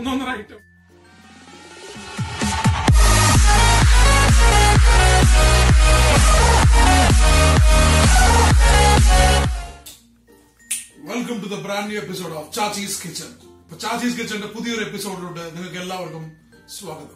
ഒന്നൊന്നര item welcome to the brand new episode of Chachi's kitchen അപ്പൊ ചാച്ചീസ് കിച്ചന്റെ പുതിയൊരു എപ്പിസോഡിലോട്ട് നിങ്ങൾക്ക് എല്ലാവർക്കും സ്വാഗതം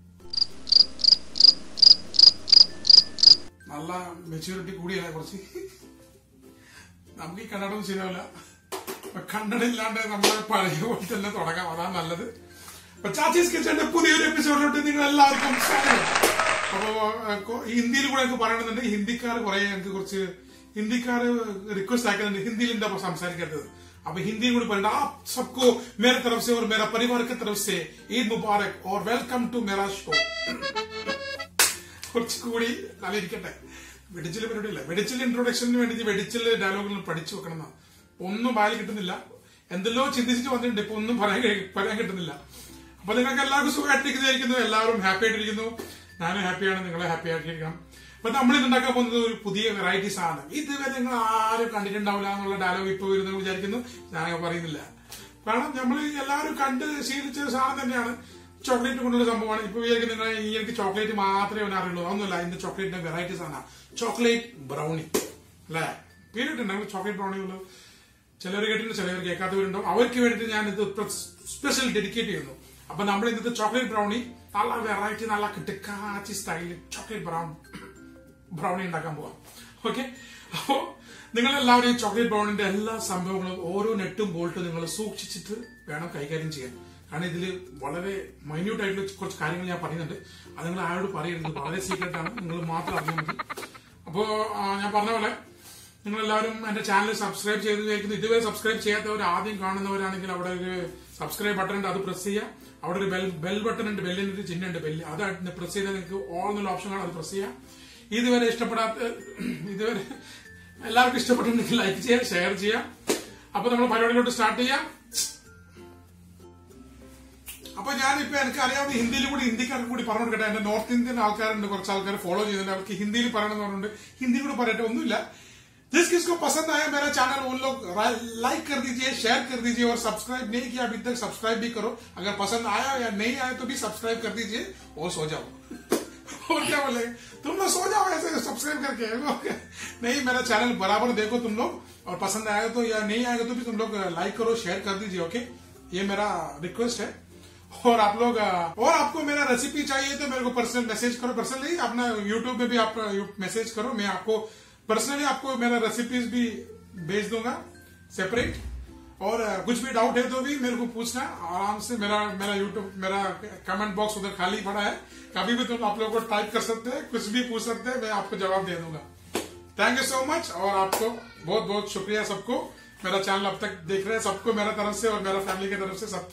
നല്ല മെച്യൂരിറ്റി കൂടിയായ കുറച്ച് നമുക്ക് ഈ കന്നഡം ശരിയാവില്ല അപ്പൊ കന്നഡ ഇല്ലാണ്ട് നമ്മളെ പഴയ പോലെ തന്നെ തുടങ്ങാം അതാണ് നല്ലത് അപ്പൊ ചാച്ചീസ് കിച്ചന്റെ പുതിയൊരു എപ്പിസോഡിലോട്ട് നിങ്ങൾ എല്ലാവർക്കും സ്വാഗതം അപ്പോ ഏഹ്, കൊ- ഹിന്ദിയിൽ കൂടെ എനിക്ക് പറയണമെന്നുണ്ട് ഹിന്ദിക്കാർ കുറെ എനിക്ക് കുറച്ച് ഹിന്ദിക്കാർ റിക്വസ്റ്റ് ആക്കുന്നുണ്ട് ഹിന്ദിയിൽ എന്താ ഇപ്പൊ സംസാരിക്കേണ്ടത് അപ്പൊ ഹിന്ദിയിൽ കൂടി പറയണ്ട ആ സബ്കോ മേരെ तरफ से और मेरा परिवार की तरफ से ईद मुबारक और वेलकम टू मेरा ഷോ കുറച്ചുകൂടി നല്ല ഇരിക്കട്ടെ വെടിച്ചിൽ പരിപാടിയില്ല വെടിച്ചിൽ ഇൻട്രൊഡക്ഷന് വേണ്ടി വെടിച്ചിൽ ഡയലോഗുകൾ പഠിച്ചു വെക്കണം എന്നാ. ഒന്നും വായിൽ കിട്ടുന്നില്ല എന്തെല്ലോ ചിന്തിച്ചിട്ട് വന്നിട്ടുണ്ട് ഇപ്പൊ ഒന്നും പറയാൻ കഴി- പറയാൻ കിട്ടുന്നില്ല അപ്പൊ നിങ്ങൾക്ക് എല്ലാവർക്കും സുഖമായിട്ടിരിക്കുന്നു എല്ലാവരും ഹാപ്പി ആയിട്ടിരിക്കുന്നു ഞാനും ഹാപ്പിയാണ് നിങ്ങളെ ഹാപ്പി ആയിട്ടിരിക്കണം അപ്പൊ നമ്മൾ ഇത് ഉണ്ടാക്കാൻ പോകുന്നത് ഒരു പുതിയ വെറൈറ്റി സാധനം ഇതുവരെ നിങ്ങൾ ആരും കണ്ടിട്ടുണ്ടാവില്ല എന്നുള്ള ഡയലോഗ് ഇപ്പൊ വരുന്ന വിചാരിക്കുന്നു ഞാനൊക്കെ പറയുന്നില്ല കാരണം നമ്മൾ എല്ലാവരും കണ്ട് ശീലിച്ച ഒരു സാധനം തന്നെയാണ് ചോക്ലേറ്റ് കൊണ്ടുള്ള സംഭവമാണ് ഇപ്പൊ വിചാരിക്കും നിങ്ങൾ ഈ എനിക്ക് ചോക്ലേറ്റ് മാത്രമേ അവനെ അറിയുള്ളൂ അതൊന്നുമല്ല ഇതിന്റെ ചോക്ലേറ്റിന്റെ വെറൈറ്റീസ് ആണ് ചോക്ലേറ്റ് ബ്രൗണി അല്ലേ കേട്ടിട്ടുണ്ടെങ്കിൽ ചോക്ലേറ്റ് ബ്രൗണി ഉള്ളത് ചിലർ കേട്ടിട്ടുണ്ട് ചിലർ കേൾക്കാത്തവരുണ്ടോ അവർക്ക് വേണ്ടിയിട്ട് ഞാൻ ഇത് സ്പെഷ്യൽ ഡെഡിക്കേറ്റ് ചെയ്യുന്നു അപ്പൊ നമ്മൾ ഇന്നത്തെ ചോക്ലേറ്റ് ബ്രൗണി നല്ല വെറൈറ്റി നല്ല കിട്ടുക്കാച്ചി സ്റ്റൈലിൽ ചോക്ലേറ്റ് ബ്രൗൺ ബ്രൗണി ഉണ്ടാക്കാൻ പോവാം ഓക്കെ അപ്പോ നിങ്ങൾ എല്ലാവരും ഈ ചോക്ലേറ്റ് ബ്രൗണിന്റെ എല്ലാ സംഭവങ്ങളും ഓരോ നെട്ടും ബോൾട്ടും നിങ്ങൾ സൂക്ഷിച്ചിട്ട് വേണം കൈകാര്യം ചെയ്യാൻ കാരണം ഇതിൽ വളരെ മൈന്യൂട്ട് ആയിട്ടുള്ള കുറച്ച് കാര്യങ്ങൾ ഞാൻ പറയുന്നുണ്ട് അത് നിങ്ങൾ ആരോട് പറയരുത് വളരെ സീക്രട്ട് ആണ് നിങ്ങൾ മാത്രം അറിഞ്ഞാൽ മതി അപ്പോ ആ, ഞാൻ പറഞ്ഞ പോലെ നിങ്ങൾ എല്ലാവരും എന്റെ ചാനൽ സബ്സ്ക്രൈബ് ചെയ്ത് വിചാരിക്കുന്നു ഇതുവരെ സബ്സ്ക്രൈബ് ചെയ്യാത്തവർ ആദ്യം കാണുന്നവരാണെങ്കിൽ അവിടെ ഒരു സബ്സ്ക്രൈബ് ബട്ടൺ ഉണ്ട് അത് പ്രസ് ചെയ്യുക അവിടെ ഒരു ബെൽ ബെൽ ബട്ടൺ ഉണ്ട് ബെല്ലിന്റെ ഒരു ചിഹ്നം ഉണ്ട് ബെല്ല് അത് പ്രസ് ചെയ്താൽ നിങ്ങൾക്ക് ഓൾ എന്നുള്ള ഓപ്ഷൻ കാണാം അത് പ്രസ് ചെയ്യാം ഇതുവരെ ഇഷ്ടപ്പെടാത്ത ഇതുവരെ എല്ലാവർക്കും ഇഷ്ടപ്പെട്ടിട്ടുണ്ടെങ്കിൽ ലൈക്ക് ചെയ്യാം ഷെയർ ചെയ്യാം അപ്പൊ നമ്മൾ പരിപാടിയിലോട്ട് സ്റ്റാർട്ട് ചെയ്യാം അപ്പൊ ഞാനിപ്പോ എനിക്ക് അറിയാവുന്ന ഹിന്ദിയിൽ കൂടി ഹിന്ദിക്കാർക്ക് കൂടി പറഞ്ഞു കൊടുക്കട്ടെ എന്റെ നോർത്ത് ഇന്ത്യൻ ആൾക്കാരുണ്ട് കുറച്ച് ആൾക്കാർ ഫോളോ ചെയ്യുന്നുണ്ട് അവർക്ക് ഹിന്ദിയിൽ പറയണമെന്ന് പറഞ്ഞിട്ടുണ്ട് ഹിന്ദി കൂടി പറയട്ടെ ഒന്നുമില്ല जिस किसको पसंद आया मेरा चैनल उन लोग लाइक कर दीजिए शेयर कर दीजिए और सब्सक्राइब नहीं किया अभी तक सब्सक्राइब भी करो अगर पसंद आया या नहीं आया तो भी सब्सक्राइब कर दीजिए और सो जाओ और क्या बोले तुम लोग सो जाओ ऐसे सब्सक्राइब करके नहीं मेरा चैनल बराबर देखो तुम लोग और पसंद आएगा तो या नहीं आएगा तो भी तुम लोग लाइक करो शेयर कर दीजिए ओके ये मेरा रिक्वेस्ट है और आप लोग और आपको मेरा रेसिपी चाहिए तो मेरे को पर्सनल मैसेज करो पर्सनली अपना यूट्यूब में भी आप मैसेज करो मैं आपको पर्सनली आपको मेरा रेसिपीज भी भेज दूंगा सेपरेट और अ, कुछ भी डाउट है तो भी मेरे को पूछना आराम से मेरा मेरा यूट्यूब मेरा कमेंट बॉक्स उधर खाली पड़ा है कभी भी तुम आप लोगों को टाइप कर सकते हैं कुछ भी पूछ सकते हैं मैं आपको जवाब दे दूंगा थैंक यू सो मच और आपको बहुत बहुत शुक्रिया सबको मेरा चैनल अब तक देख रहे हैं सबको मेरा तरफ से और मेरा फैमिली की तरफ से सब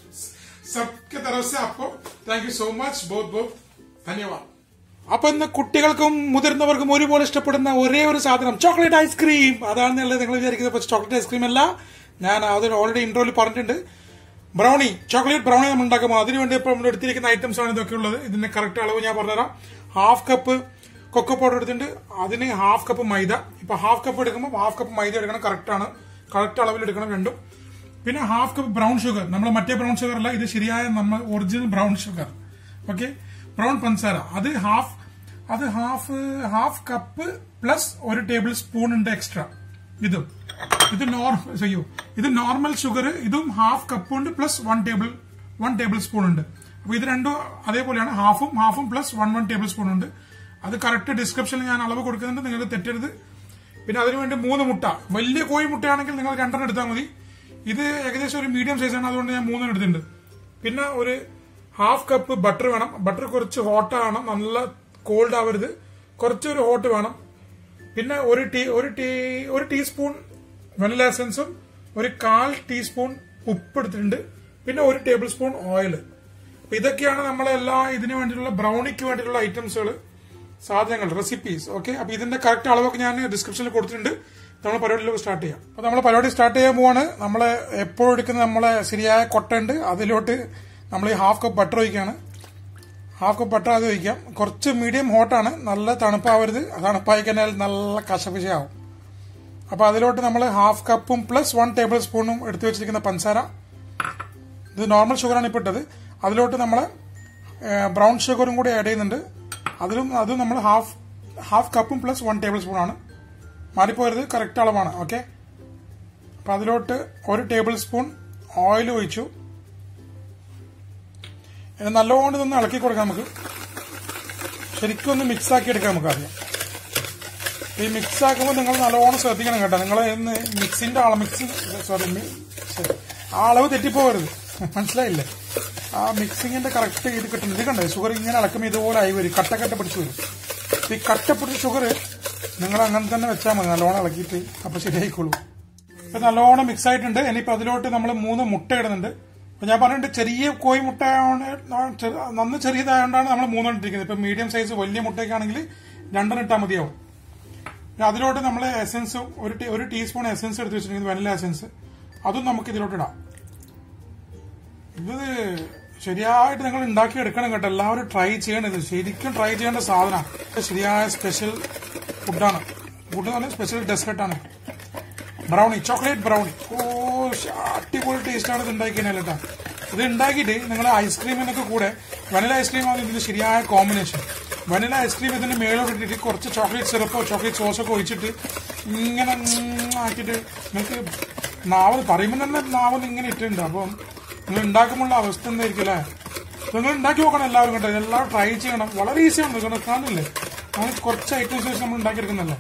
सबके तरफ से आपको थैंक यू सो मच बहुत बहुत धन्यवाद അപ്പൊ ഇന്ന് കുട്ടികൾക്കും മുതിർന്നവർക്കും ഒരുപോലെ ഇഷ്ടപ്പെടുന്ന ഒരേ ഒരു സാധനം ചോക്ലേറ്റ് ഐസ്ക്രീം അതാണെന്നുള്ളത് നിങ്ങൾ വിചാരിക്കുന്നത് പക്ഷെ ചോക്ലേറ്റ് ഐസ്ക്രീം അല്ല ഞാൻ അതിന് ഓൾറെഡി ഇൻട്രോയിൽ പറഞ്ഞിട്ടുണ്ട് ബ്രൗണി ചോക്ലേറ്റ് ബ്രൗണി നമ്മൾ ഉണ്ടാക്കുമ്പോൾ അതിനുവേണ്ടി ഇപ്പോൾ നമ്മൾ എടുത്തിരിക്കുന്ന ഐറ്റംസ് ആണ് ഇതൊക്കെ ഉള്ളത് ഇതിന്റെ കറക്റ്റ് അളവ് ഞാൻ പറഞ്ഞുതരാം ഹാഫ് കപ്പ് കൊക്കോ പൗഡർ എടുത്തിട്ടുണ്ട് അതിന് ഹാഫ് കപ്പ് മൈദ ഇപ്പൊ ഹാഫ് കപ്പ് എടുക്കുമ്പോൾ ഹാഫ് കപ്പ് മൈദ എടുക്കണം കറക്റ്റ് ആണ് കറക്റ്റ് അളവിൽ എടുക്കണം രണ്ടും പിന്നെ ഹാഫ് കപ്പ് ബ്രൗൺ ഷുഗർ നമ്മൾ മറ്റേ ബ്രൗൺ ഷുഗർ അല്ല ഇത് ശരിയായ നമ്മൾ original brown sugar okay brown പഞ്ചസാര അത് ഹാഫ് അത് ഹാഫ് ഹാഫ് കപ്പ് പ്ലസ് ഒരു ടേബിൾ സ്പൂൺ ഉണ്ട് എക്സ്ട്രാ ഇതും ഇത് നോർമൽ ചെയ്യൂ ഇത് നോർമൽ ഷുഗർ ഇതും ഹാഫ് കപ്പ് ഉണ്ട് plus one table one tablespoon ഉണ്ട് അപ്പൊ ഇത് രണ്ടും അതേപോലെയാണ് ഹാഫും ഹാഫും plus one one tablespoon ഉണ്ട് അത് കറക്റ്റ് ഡിസ്ക്രിപ്ഷനിൽ ഞാൻ അളവ് കൊടുക്കുന്നുണ്ട് നിങ്ങൾക്ക് തെറ്റരുത് പിന്നെ അതിനുവേണ്ടി മൂന്ന് മുട്ട വലിയ കോഴി മുട്ടയാണെങ്കിൽ നിങ്ങൾ രണ്ടെണ്ണം എടുത്താൽ മതി ഇത് ഏകദേശം ഒരു മീഡിയം സൈസാണ് അതുകൊണ്ട് ഞാൻ മൂന്നെണ്ണം എടുത്തിട്ടുണ്ട് പിന്നെ ഒരു ഹാഫ് കപ്പ് ബട്ടർ വേണം ബട്ടർ കുറച്ച് ഹോട്ട് ആവണം നല്ല കോൾഡ് ആവരുത് കുറച്ചൊരു ഹോട്ട് വേണം പിന്നെ ഒരു ടീ ഒരു ടീ ഒരു ടീസ്പൂൺ വെനില എസൻസും ഒരു കാൽ ടീസ്പൂൺ ഉപ്പ് എടുത്തിട്ടുണ്ട് പിന്നെ ഒരു ടേബിൾ സ്പൂൺ ഓയിൽ അപ്പൊ ഇതൊക്കെയാണ് നമ്മളെ എല്ലാ ഇതിനു വേണ്ടിയിട്ടുള്ള ബ്രൗണിക്ക് വേണ്ടിയിട്ടുള്ള ഐറ്റംസുകൾ സാധനങ്ങൾ റെസിപ്പീസ് ഓക്കെ അപ്പൊ ഇതിന്റെ കറക്റ്റ് അളവൊക്കെ ഞാൻ ഡിസ്ക്രിപ്ഷനിൽ കൊടുത്തിട്ടുണ്ട് നമ്മൾ പരിപാടിയിലേക്ക് സ്റ്റാർട്ട് ചെയ്യാം അപ്പൊ നമ്മൾ പരിപാടി സ്റ്റാർട്ട് ചെയ്യാൻ പോവാണ് നമ്മളെ എപ്പോഴും എടുക്കുന്ന നമ്മളെ ശരിയായ കൊട്ട ഉണ്ട് അതിലോട്ട് നമ്മൾ ഈ ഹാഫ് കപ്പ് ബട്ടർ ഒഴിക്കുകയാണ് ഹാഫ് കപ്പ് ബട്ടർ അത് ഒഴിക്കാം കുറച്ച് മീഡിയം ഹോട്ടാണ് നല്ല തണുപ്പാവരുത് തണുപ്പായി കഴിഞ്ഞാൽ നല്ല കശപിശയാവും അപ്പൊ അതിലോട്ട് നമ്മൾ ഹാഫ് കപ്പും പ്ലസ് വൺ ടേബിൾ സ്പൂണും എടുത്തു വെച്ചിരിക്കുന്ന പഞ്ചസാര ഇത് നോർമൽ ഷുഗറാണ് ഇപ്പോൾ ഇട്ടത് അതിലോട്ട് നമ്മൾ ബ്രൗൺ ഷുഗറും കൂടി ആഡ് ചെയ്യുന്നുണ്ട് അതിലും അതും നമ്മൾ ഹാഫ് ഹാഫ് കപ്പും പ്ലസ് വൺ ടേബിൾ സ്പൂൺ ആണ് മാറിപ്പോയത് കറക്റ്റ് അളവാണ് ഓക്കെ അപ്പം അതിലോട്ട് ഒരു ടേബിൾ സ്പൂൺ ഓയിൽ ഒഴിച്ചു ഇത് നല്ലോണം ഇതൊന്ന് ഇളക്കി കൊടുക്കാം നമുക്ക് ശരിക്കും ഒന്ന് മിക്സ് ആക്കി എടുക്കാം നമുക്ക് ആദ്യം ഈ മിക്സ് ആക്കുമ്പോൾ നിങ്ങൾ നല്ലോണം ശ്രദ്ധിക്കണം കേട്ടോ നിങ്ങൾ ഇന്ന് മിക്സിന്റെ അളവ് മിക്സ് സോറി ആ അളവ് തെറ്റിപ്പോകരുത് മനസ്സിലായില്ലേ ആ മിക്സിങ്ങിന്റെ കറക്റ്റ് ഇത് കിട്ടുന്നത് ഇത് കണ്ടേ ഷുഗർ ഇങ്ങനെ ഇളക്കുമ്പോൾ ഇതുപോലെ ആയി വരും കട്ട കട്ട പിടിച്ച് വരും ഈ കട്ട പിടിച്ച ഷുഗർ നിങ്ങൾ അങ്ങനെ തന്നെ വെച്ചാൽ മതി നല്ലോണം ഇളക്കിയിട്ട് അപ്പൊ ശരിയായിക്കോളൂ ഇപ്പൊ നല്ലോണം മിക്സ് ആയിട്ടുണ്ട് ഇനിയിപ്പോ അതിലോട്ട് നമ്മൾ മൂന്ന് മുട്ട ഇടുന്നുണ്ട് അപ്പൊ ഞാൻ പറഞ്ഞിട്ട് ചെറിയ കോഴി മുട്ട നന്ന് ചെറിയതായതുകൊണ്ടാണ് നമ്മൾ മൂന്നെണ്ണം ഇട്ടിരിക്കുന്നത് ഇപ്പൊ മീഡിയം സൈസ് വലിയ മുട്ടയ്ക്കാണെങ്കിൽ രണ്ടെണ്ണം ഇട്ടാൽ മതിയാവും പിന്നെ അതിലോട്ട് നമ്മൾ എസൻസ് ഒരു ടീ- ഒരു ടീസ്പൂൺ എസൻസ് എടുത്ത് വെച്ചിരിക്കുന്നത് വെനില എസൻസ് അതും നമുക്ക് ഇതിലോട്ട് ഇടാം ഇത് ശരിയായിട്ട് നിങ്ങൾ ഉണ്ടാക്കി എടുക്കണം കേട്ടോ എല്ലാവരും ട്രൈ ചെയ്യണം ഇത് ശരിക്കും ട്രൈ ചെയ്യേണ്ട സാധനമാണ് ശരിയായ സ്പെഷ്യൽ ഫുഡാണ് ഫുഡ് എന്ന് പറഞ്ഞാൽ സ്പെഷ്യൽ ഡെസേർട്ടാണ് ബ്രൗണി ചോക്ലേറ്റ് ബ്രൗണി ഓ ശ്ശ്, അടിപൊളി ടേസ്റ്റാണ് ഇത് ഉണ്ടാക്കി കഴിഞ്ഞാൽ കേട്ടോ ഇത് ഉണ്ടാക്കിയിട്ട് നിങ്ങൾ ഐസ്ക്രീമിനൊക്കെ കൂടെ വനില ഐസ്ക്രീമാണ് ഇതിന്റെ ശരിയായ കോമ്പിനേഷൻ വനില ഐസ്ക്രീം ഇതിന്റെ മേലോട്ട് ഇട്ടിട്ട് കുറച്ച് ചോക്ലേറ്റ് സിറപ്പോ ചോക്ലേറ്റ് സോസൊക്കെ ഒഴിച്ചിട്ട് ഇങ്ങനെ ഉം ആക്കിയിട്ട് നിങ്ങൾക്ക് നാവൽ പറയുമ്പോൾ തന്നെ നാവൽ ഇങ്ങനെ ഇട്ടിട്ടുണ്ട് അപ്പം നിങ്ങൾ ഉണ്ടാക്കുമ്പോൾ അവസ്ഥ എന്തായിരിക്കും അല്ലേ നിങ്ങൾ ഉണ്ടാക്കി നോക്കണം എല്ലാവരും കേട്ടോ എല്ലാവരും ട്രൈ ചെയ്യണം വളരെ ഈസിയാണ് കാരണം കാണില്ലേ നമ്മൾ കുറച്ച് ഐറ്റംസ് വെച്ച് നമ്മൾ ഉണ്ടാക്കിയെടുക്കുന്നല്ലേ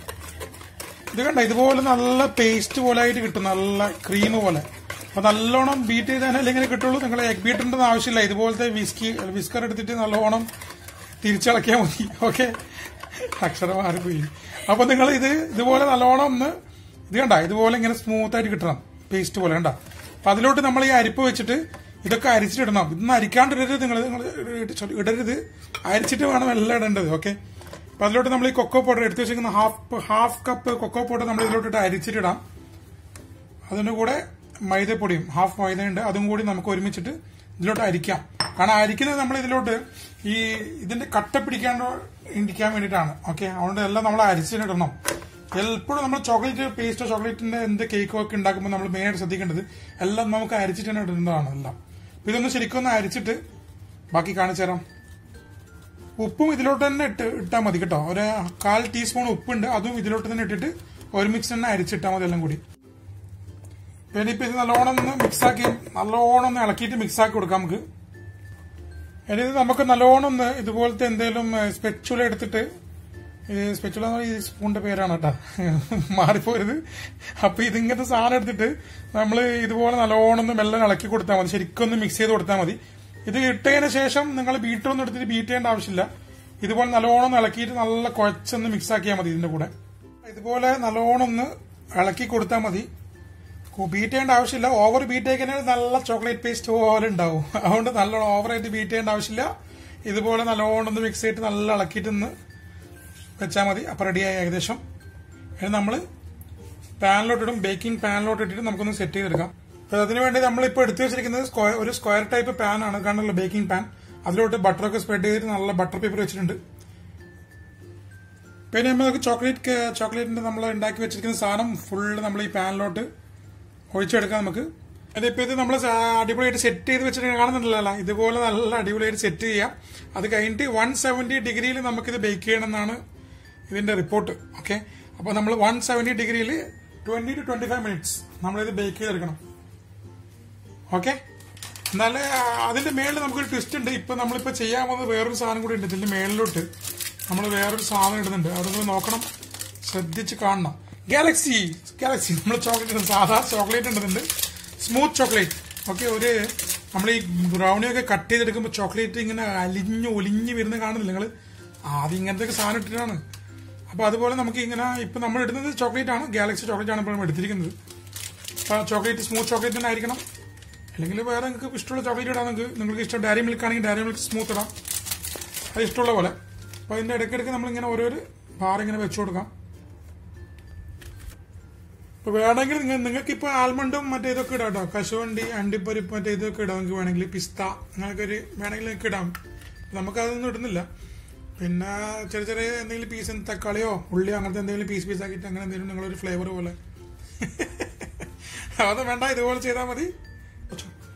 ഇത് കണ്ട ഇതുപോലെ നല്ല പേസ്റ്റ് പോലെ ആയിട്ട് കിട്ടും നല്ല ക്രീം പോലെ അപ്പൊ നല്ലോണം ബീറ്റ് ചെയ്താലേ ഇങ്ങനെ കിട്ടുള്ളൂ നിങ്ങൾ എഗ് ബീറ്ററിന്റെ ആവശ്യമില്ല ഇതുപോലത്തെ വിസ്കി വിസ്കർ എടുത്തിട്ട് നല്ലോണം തിരിച്ചിളക്കിയാൽ മതി ഓക്കെ അക്ഷരം മാറിപ്പോയി അപ്പൊ നിങ്ങൾ ഇത് ഇതുപോലെ നല്ലോണം ഒന്ന് ഇത് കണ്ട ഇതുപോലെ ഇങ്ങനെ സ്മൂത്ത് ആയിട്ട് കിട്ടണം പേസ്റ്റ് പോലെ കണ്ട അപ്പൊ അതിലോട്ട് നമ്മൾ ഈ അരിപ്പ് വെച്ചിട്ട് ഇതൊക്കെ അരിച്ചിട്ടിടണം ഇതൊന്നും അരിക്കാണ്ടിടരുത് നിങ്ങൾ നിങ്ങൾ ഇടരുത് അരിച്ചിട്ട് വേണം എല്ലാം ഇടേണ്ടത് ഓക്കെ അപ്പൊ അതിലോട്ട് നമ്മൾ ഈ കൊക്കോ പൗഡർ എടുത്തു വെച്ചിരിക്കുന്ന half half cup cocoa powder നമ്മൾ ഇതിലോട്ടിട്ട് അരിച്ചിട്ടിടാം അതിന്റെ കൂടെ മൈദപ്പൊടിയും ഹാഫ് മൈദയുണ്ട് അതും കൂടി നമുക്ക് ഒരുമിച്ചിട്ട് ഇതിലോട്ട് അരിക്കാം കാരണം അരിക്കുന്നത് നമ്മൾ ഇതിലോട്ട് ഈ ഇതിന്റെ കട്ട പിടിക്കാണ്ട് ഇരിക്കാൻ വേണ്ടിയിട്ടാണ് ഓക്കെ അതുകൊണ്ട് എല്ലാം നമ്മൾ അരിച്ചിടണം എപ്പോഴും നമ്മൾ ചോക്ലേറ്റ് പേസ്റ്റോ ചോക്ലേറ്റിന്റെ എന്ത് കേക്കോ ഒക്കെ ഉണ്ടാക്കുമ്പോൾ നമ്മൾ മെയിനായിട്ട് ശ്രദ്ധിക്കേണ്ടത് എല്ലാം നമുക്ക് അരിച്ചിട്ട് തന്നെ ഇടേണ്ടതാണ് എല്ലാം അപ്പൊ ഇതൊന്ന് ശരിക്കും ഒന്ന് അരിച്ചിട്ട് ബാക്കി കാണിച്ചു തരാം ഉപ്പും ഇതിലോട്ട് തന്നെ ഇട്ട് ഇട്ടാൽ മതി കേട്ടോ ഒരു കാൽ ടീസ്പൂൺ ഉപ്പുണ്ട് അതും ഇതിലോട്ട് തന്നെ ഇട്ടിട്ട് ഒരുമിച്ച് തന്നെ അരിച്ചിട്ടാൽ മതി എല്ലാം കൂടി പിന്നെ ഇപ്പൊ ഇത് നല്ലോണം ഒന്ന് മിക്സ് ആക്കി നല്ലോണം ഒന്ന് ഇളക്കിയിട്ട് മിക്സ് ആക്കി കൊടുക്കാം നമുക്ക് ഇനി ഇത് നമുക്ക് നല്ലോണം ഒന്ന് ഇതുപോലത്തെ എന്തെങ്കിലും സ്പെച്ചുല എടുത്തിട്ട് സ്പെച്ചുല എന്ന് പറഞ്ഞാൽ ഈ സ്പൂണിന്റെ പേരാണ് കേട്ടോ മാറിപ്പോയത് അപ്പൊ ഇതിങ്ങനത്തെ സാധനം എടുത്തിട്ട് നമ്മൾ ഇതുപോലെ നല്ലോണം ഒന്ന് മെല്ലെ ഇളക്കി കൊടുത്താൽ മതി ശരിക്കും ഒന്ന് മിക്സ് ചെയ്ത് കൊടുത്താൽ മതി ഇത് ഇട്ടതിന് ശേഷം നിങ്ങൾ ബീറ്ററൊന്നും എടുത്തിട്ട് ബീറ്റ് ചെയ്യേണ്ട ആവശ്യമില്ല ഇതുപോലെ നല്ലോണം ഒന്ന് ഇളക്കിയിട്ട് നല്ല കുഴച്ചൊന്ന് മിക്സ് ആക്കിയാൽ മതി ഇതിന്റെ കൂടെ ഇതുപോലെ നല്ലോണം ഒന്ന് ഇളക്കി കൊടുത്താൽ മതി ബീറ്റ് ചെയ്യേണ്ട ആവശ്യമില്ല ഓവർ ബീറ്റ് ചെയ്യിക്കാൻ നല്ല ചോക്ലേറ്റ് പേസ്റ്റ് പോലെ ഉണ്ടാവും അതുകൊണ്ട് നല്ല ഓവറായിട്ട് ബീറ്റ് ചെയ്യേണ്ട ആവശ്യമില്ല ഇതുപോലെ നല്ലോണം ഒന്ന് മിക്സ് ചെയ്തിട്ട് നല്ല ഇളക്കിയിട്ട് ഒന്ന് വെച്ചാൽ മതി അപ്പം റെഡിയായി ഏകദേശം ഇനി നമ്മൾ പാനിലോട്ടിടും ബേക്കിംഗ് പാനിലോട്ട് ഇട്ടിട്ട് നമുക്കൊന്ന് സെറ്റ് ചെയ്തെടുക്കാം അപ്പൊ അതിനുവേണ്ടി നമ്മൾ ഇപ്പോൾ എടുത്തു വെച്ചിരിക്കുന്നത് സ്ക്വയർ ഒരു സ്ക്വയർ ടൈപ്പ് പാൻ ആണ് കാണുള്ള ബേക്കിംഗ് പാൻ അതിലോട്ട് ബട്ടറൊക്കെ സ്പ്രെഡ് ചെയ്തിട്ട് നല്ല ബട്ടർ പേപ്പർ വെച്ചിട്ടുണ്ട് പിന്നെ നമുക്ക് ചോക്ലേറ്റ് ചോക്ലേറ്റിന്റെ നമ്മൾ ഉണ്ടാക്കി വെച്ചിരിക്കുന്ന സാധനം ഫുള്ള് നമ്മൾ ഈ പാനിലോട്ട് ഒഴിച്ചെടുക്കാം നമുക്ക് അതിപ്പോ ഇത് നമ്മൾ അടിപൊളിയായിട്ട് സെറ്റ് ചെയ്ത് വെച്ചിട്ട് കാണുന്നുണ്ടല്ലോ ഇതുപോലെ നല്ല അടിപൊളിയായിട്ട് സെറ്റ് ചെയ്യാം അത് കഴിഞ്ഞിട്ട് വൺ സെവന്റി ഡിഗ്രിയിൽ നമുക്കിത് ബേക്ക് ചെയ്യണം എന്നാണ് ഇതിന്റെ റിപ്പോർട്ട് ഓക്കെ അപ്പോൾ നമ്മൾ വൺ സെവന്റി ഡിഗ്രിയിൽ twenty two twenty five minutes നമ്മളിത് ബേക്ക് ചെയ്തെടുക്കണം ഓക്കെ എന്നാൽ അതിന്റെ മേളിൽ നമുക്കൊരു ട്വിസ്റ്റ് ഉണ്ട് ഇപ്പൊ നമ്മളിപ്പോ ചെയ്യാൻ പോകുന്നത് വേറൊരു സാധനം കൂടി ഉണ്ട് ഇതിന്റെ മേളിലോട്ട് നമ്മൾ വേറൊരു സാധനം ഇടുന്നുണ്ട് അവിടെ നിങ്ങൾ നോക്കണം ശ്രദ്ധിച്ച് കാണണം ഗാലക്സി ഗാലക്സി നമ്മൾ ചോക്ലേറ്റ് സാധാ ചോക്ലേറ്റ് ഇടുന്നുണ്ട് സ്മൂത്ത് ചോക്ലേറ്റ് ഓക്കെ ഒരു നമ്മൾ ഈ ബ്രൗണിയൊക്കെ കട്ട് ചെയ്തെടുക്കുമ്പോൾ ചോക്ലേറ്റ് ഇങ്ങനെ അലിഞ്ഞ് ഒലിഞ്ഞ് വരുന്ന കാണുന്നില്ല നിങ്ങൾ ആദ്യം ഇങ്ങനത്തെ സാധനം ഇട്ടിട്ടാണ് അപ്പൊ അതുപോലെ നമുക്ക് ഇങ്ങനെ ഇപ്പൊ നമ്മൾ ഇടുന്നത് ചോക്ലേറ്റ് ആണ് ഗാലക്സി ചോക്ലേറ്റ് ആണ് ഇപ്പോൾ നമ്മൾ എടുത്തിരിക്കുന്നത് അപ്പൊ ചോക്ലേറ്റ് സ്മൂത്ത് ചോക്ലേറ്റ് തന്നെ ആയിരിക്കണം അല്ലെങ്കിൽ വേറെ നിങ്ങൾക്ക് ഇഷ്ടമുള്ള ചോക്ലേറ്റ് ഇടാം നിങ്ങൾക്ക് നിങ്ങൾക്ക് ഇഷ്ടം ഡയറി മിൽക്ക് ആണെങ്കിൽ ഡയറി മിൽക്ക് സ്മൂത്ത് ഇടാം അത് ഇഷ്ടമുള്ള പോലെ അപ്പൊ അതിന്റെ ഇടയ്ക്കിടയ്ക്ക് നമ്മളിങ്ങനെ ഓരോരു ബാർ ഇങ്ങനെ വെച്ചു കൊടുക്കാം ഇപ്പൊ വേണമെങ്കിൽ നിങ്ങൾ നിങ്ങൾക്ക് ഇപ്പൊ ആൽമണ്ടും മറ്റേ ഇതൊക്കെ ഇടാം കേട്ടോ കശുവണ്ടി അണ്ടിപ്പരിപ്പ് മറ്റേ ഇതൊക്കെ ഇടാം നിങ്ങൾക്ക് വേണമെങ്കിൽ പിസ്ത അങ്ങനെയൊക്കെ ഒരു വേണമെങ്കിൽ നിങ്ങൾക്ക് ഇടാം നമുക്കതൊന്നും ഇടുന്നില്ല പിന്നെ ചെറിയ ചെറിയ എന്തെങ്കിലും പീസ് തക്കാളിയോ ഉള്ളിയോ അങ്ങനത്തെ എന്തെങ്കിലും പീസ് പീസ് ആക്കിയിട്ട് അങ്ങനെ എന്തെങ്കിലും നിങ്ങളൊരു ഫ്ലേവർ പോലെ അത് വേണ്ട ഇതുപോലെ ചെയ്താൽ മതി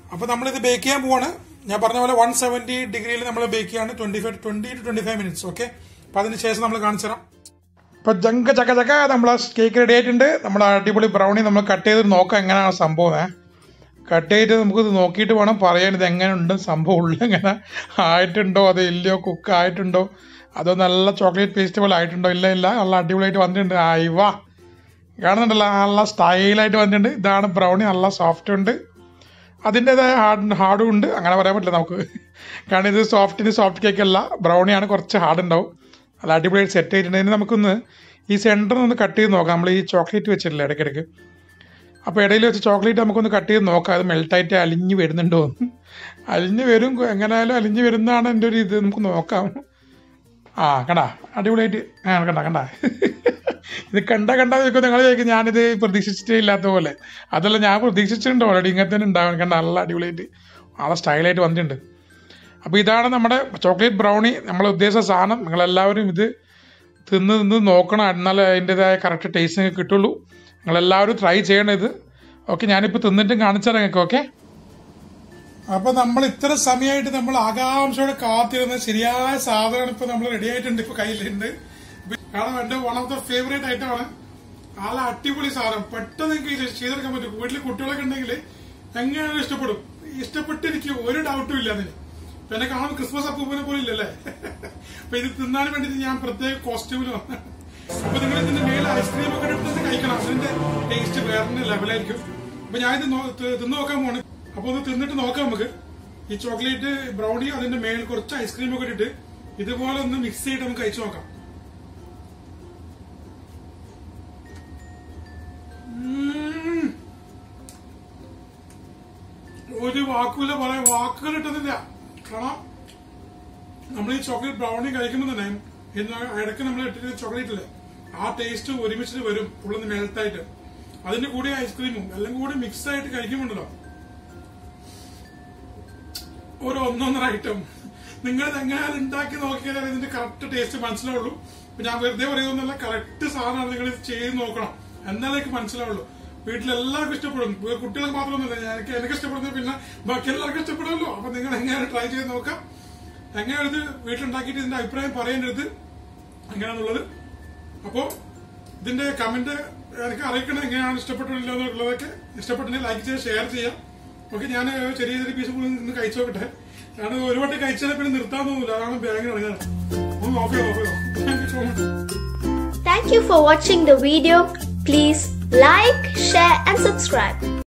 അപ്പൊ നമ്മളിത് ബേക്ക് ചെയ്യാൻ പോവാണ് ഞാൻ പറഞ്ഞ പോലെ വൺ സെവന്റി ഡിഗ്രിയിൽ നമ്മൾ ബേക്ക് ചെയ്യാണ് twenty five twenty two twenty five minutes okay അപ്പൊ അതിന് ശേഷം നമ്മൾ കാണിച്ചു തരാം ഇപ്പൊ ജങ്ക ചക്ക ചക്ക നമ്മളെ കേക്ക് റെഡി ആയിട്ടുണ്ട് നമ്മുടെ അടിപൊളി ബ്രൗണി നമ്മൾ കട്ട് ചെയ്ത് നോക്കാം എങ്ങനെയാണ് സംഭവം ഏ കട്ട് ചെയ്തിട്ട് നമുക്ക് ഇത് നോക്കിയിട്ട് വേണം പറയാൻ ഇത് എങ്ങനെയുണ്ട് സംഭവം ഉള്ളിൽ എങ്ങനെ ആയിട്ടുണ്ടോ അത് ഇല്ലയോ കുക്ക് ആയിട്ടുണ്ടോ അതോ നല്ല ചോക്ലേറ്റ് പേസ്റ്റ് പോലെ ആയിട്ടുണ്ടോ ഇല്ല ഇല്ല നല്ല അടിപൊളിയായിട്ട് വന്നിട്ടുണ്ട് ആയിവാ കാണുന്നുണ്ടല്ലോ നല്ല സ്റ്റൈലായിട്ട് വന്നിട്ടുണ്ട് ഇതാണ് ബ്രൗണി നല്ല സോഫ്റ്റ് ഉണ്ട് അതിൻ്റെതായ ഹാർഡ് ഹാർഡും ഉണ്ട് അങ്ങനെ പറയാൻ പറ്റില്ല നമുക്ക് കാരണം ഇത് സോഫ്റ്റിന് സോഫ്റ്റ് കേക്ക് അല്ല ബ്രൗണിയാണ് കുറച്ച് ഹാർഡ് ഉണ്ടാവും അത് അടിപൊളിയായിട്ട് സെറ്റ് ചെയ്തിട്ടുണ്ട് ഇനി നമുക്കൊന്ന് ഈ സെൻറ്ററിൽ ഒന്ന് കട്ട് ചെയ്ത് നോക്കാം നമ്മൾ ഈ ചോക്ലേറ്റ് വെച്ചിട്ടില്ല ഇടയ്ക്കിടയ്ക്ക് അപ്പോൾ ഇടയിൽ വെച്ച് ചോക്ലേറ്റ് നമുക്കൊന്ന് കട്ട് ചെയ്ത് നോക്കാം അത് മെൽട്ടായിട്ട് അലിഞ്ഞ് വരുന്നുണ്ടോ എന്ന്. അലിഞ്ഞ് വരും എങ്ങനെയായാലും അലിഞ്ഞ് വരുന്നതാണ് എൻ്റെ ഒരു ഇത് നമുക്ക് നോക്കാം ആ കണ്ടാ അടിപൊളിയായിട്ട് ആ കണ്ട കണ്ട ഇത് കണ്ട കണ്ട ചോദിക്കും നിങ്ങൾ ചോദിക്കും ഞാനിത് പ്രതീക്ഷിച്ചിട്ടേ ഇല്ലാത്ത പോലെ അതല്ല ഞാൻ പ്രതീക്ഷിച്ചിട്ടുണ്ട് ഓൾറെഡി ഇങ്ങനെ തന്നെ ഉണ്ടാവും കണ്ട നല്ല അടിപൊളിയായിട്ട് നല്ല സ്റ്റൈലായിട്ട് വന്നിട്ടുണ്ട് അപ്പോൾ ഇതാണ് നമ്മുടെ ചോക്ലേറ്റ് ബ്രൗണി നമ്മൾ ഉദ്ദേശിച്ച സാധനം നിങ്ങളെല്ലാവരും ഇത് തിന്ന് തിന്ന് നോക്കണം എന്നാലേ അതിൻ്റെതായ കറക്റ്റ് ടേസ്റ്റ് നിങ്ങൾക്ക് കിട്ടുള്ളൂ നിങ്ങളെല്ലാവരും ട്രൈ ചെയ്യണം ഇത് ഓക്കെ ഞാനിപ്പോൾ തിന്നിട്ടും കാണിച്ചു തരാം നിങ്ങൾക്ക് ഓക്കെ അപ്പൊ നമ്മൾ ഇത്ര സമയമായിട്ട് നമ്മൾ ആകാംക്ഷയോടെ കാത്തിരുന്ന ശരിയായ സാധനം ഇപ്പൊ നമ്മൾ റെഡി ആയിട്ടുണ്ട് ഇപ്പൊ കയ്യിലുണ്ട് കാരണം എന്റെ വൺ ഓഫ് ദ ഫേവറേറ്റ് ഐറ്റമാണ് നല്ല അടിപൊളി സാധനം പെട്ടെന്ന് എനിക്ക് ഇത് ചെയ്തെടുക്കാൻ പറ്റും വീട്ടിൽ കുട്ടികളൊക്കെ ഉണ്ടെങ്കിൽ എങ്ങനെയാണ് ഇഷ്ടപ്പെടും ഇഷ്ടപ്പെട്ടിരിക്കും ഒരു ഡൗട്ടും ഇല്ല അതിന് ഇപ്പൊ എന്നെ കാണുമ്പോൾ ക്രിസ്മസ് അപ്പൂപ്പനെ പോലെ ഇല്ലല്ലേ അപ്പൊ ഇത് തിന്നാൻ വേണ്ടിട്ട് ഞാൻ പ്രത്യേക കോസ്റ്റ്യൂമിൽ വന്നു അപ്പൊ നിങ്ങൾ ഇതിന്റെ മേലെ ഐസ്ക്രീം ഒക്കെ എടുത്തിട്ട് കഴിക്കണം അതിന്റെ ടേസ്റ്റ് വേറെ ലെവലായിരിക്കും അപ്പൊ ഞാൻ ഇത് നോ- തി- തിന്ന് നോക്കാൻ പോണ് അപ്പൊ ഒന്ന് തിന്നിട്ട് നോക്കാം നമുക്ക് ഈ ചോക്ലേറ്റ് ബ്രൗണി അതിന്റെ മേൽ കുറച്ച് ഐസ്ക്രീം ഒക്കെ ഇട്ടിട്ട് ഇതുപോലെ ഒന്ന് മിക്സ് ചെയ്തിട്ട് നമുക്ക് കഴിച്ചു നോക്കാം ഉം. ഒരു വാക്കുമില്ല പറയാൻ വാക്കുകൾ കിട്ടുന്നില്ല കാരണം നമ്മൾ ഈ ചോക്ലേറ്റ് ബ്രൗണി കഴിക്കുമ്പോൾ തന്നെ ഇന്ന് ഇടയ്ക്ക് നമ്മൾ ഇട്ടിട്ട് ചോക്ലേറ്റ് ഇല്ലേ ആ ടേസ്റ്റ് ഒരുമിച്ചിട്ട് വരും ഉള്ളത് മെൽട്ടായിട്ട് അതിന്റെ കൂടെ ഐസ്ക്രീമും എല്ലാം കൂടി മിക്സ് ആയിട്ട് കഴിക്കുമ്പോണ്ടല്ലോ ഒരു ഒന്നൊന്നര ഐറ്റം നിങ്ങൾ ഇത് എങ്ങനെ ഉണ്ടാക്കി നോക്കിയാലേ ഇതിന്റെ കറക്റ്റ് ടേസ്റ്റ് മനസ്സിലാവുള്ളൂ ഇപ്പൊ ഞാൻ വെറുതെ പറയുന്നല്ല കറക്റ്റ് സാധനമാണ് നിങ്ങൾ ഇത് ചെയ്ത് നോക്കണം എന്നാലേ എനിക്ക് മനസ്സിലാവുള്ളൂ വീട്ടിലെല്ലാവർക്കും ഇഷ്ടപ്പെടും ഇപ്പൊ കുട്ടികൾക്ക് മാത്രമൊന്നുമില്ല എനിക്ക് എനിക്ക് ഇഷ്ടപ്പെടുന്നത് പിന്നെ ബാക്കി എല്ലാവർക്കും ഇഷ്ടപ്പെടുമല്ലോ അപ്പൊ നിങ്ങൾ എങ്ങനെയാണ് ട്രൈ ചെയ്ത് നോക്കാം എങ്ങനെയാണ് ഇത് വീട്ടിലുണ്ടാക്കിയിട്ട് ഇതിന്റെ അഭിപ്രായം പറയേണ്ടത് എങ്ങനെയാണെന്നുള്ളത് അപ്പോ ഇതിന്റെ കമന്റ് എനിക്ക് അറിയിക്കണം എങ്ങനെയാണ് ഇഷ്ടപ്പെട്ടില്ല എന്നുള്ളതൊക്കെ ഇഷ്ടപ്പെട്ടില്ലെങ്കിൽ ലൈക്ക് ചെയ്ത് ഷെയർ ചെയ്യാം ഓക്കെ ഞാൻ ചെറിയ ചെറിയ പീസ് കൂടി നിന്ന് കഴിച്ചു നോക്കട്ടെ ഞാൻ ഒരു വട്ടം കഴിച്ചാൽ പിന്നെ നിർത്താൻ തോന്നില്ല അതാണ് ബാങ്കിലാണ് ഞാൻ ഒന്ന് ഓഫ് ചെയ്തോ ഓഫ് ചെയ്തോ thank you so much Thank you for watching the video. Please like, share and subscribe.